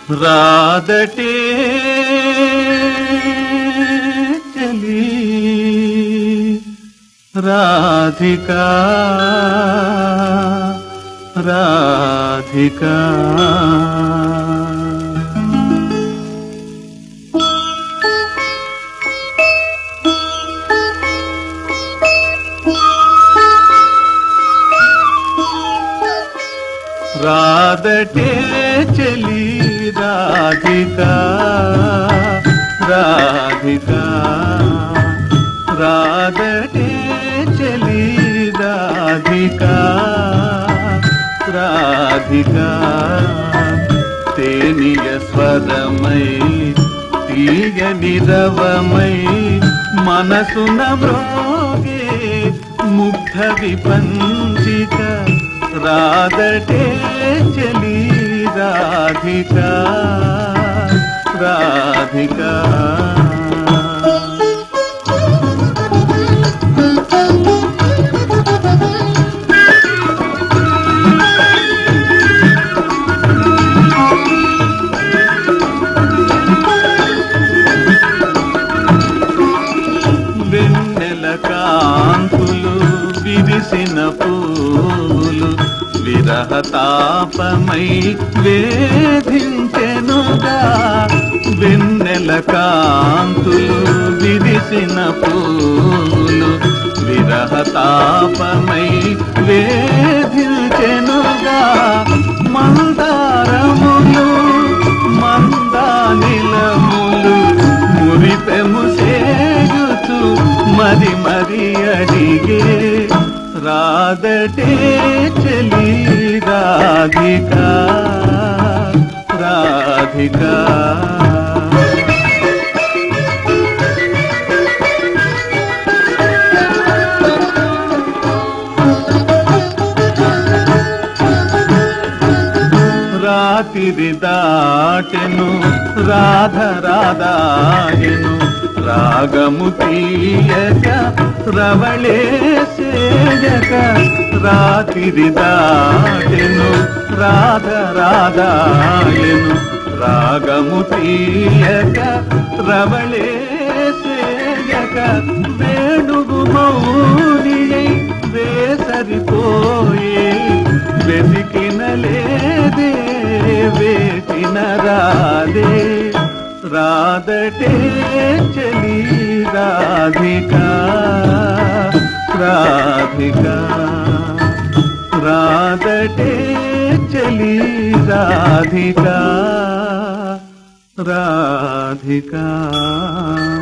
రాదటే చలి రాధికా రాధికా రాదటే చలి రాధికా రాధికా రాదటే చలి రాధికా రాధికా తేనియ స్వరమై తీయని రవమై మనసున మ్రోగే ముగ్ధ విపంచిక రాదటే చలి రాధికా రాధికా వెన్నెల కాంతులు విరిసిన పూలు విరహ తాపమై వేధించెనుగా వెన్నెల కాంతులు విరిసిన పూలు విరహ తాపమై వేధించెనుగా మందారములు మందానిలములు మురిపెము సేయుచు మరి మరి అడిగే రాదటే చలి రాధికా రాధికా రాతిరి దాటెను రాధ రాధాయను రాగము తీయక రవళే సేయక రాతిరి దాటెను రాధ రాధాయను రాగము తీయక రవళే సేయక వేణుగు మౌనియై వేసరిపోయే వెతికిన లేదే వేటిన రాదే రాదటే చలి రాధికా రాధికా రాదటే చలి రాధికా రాధికా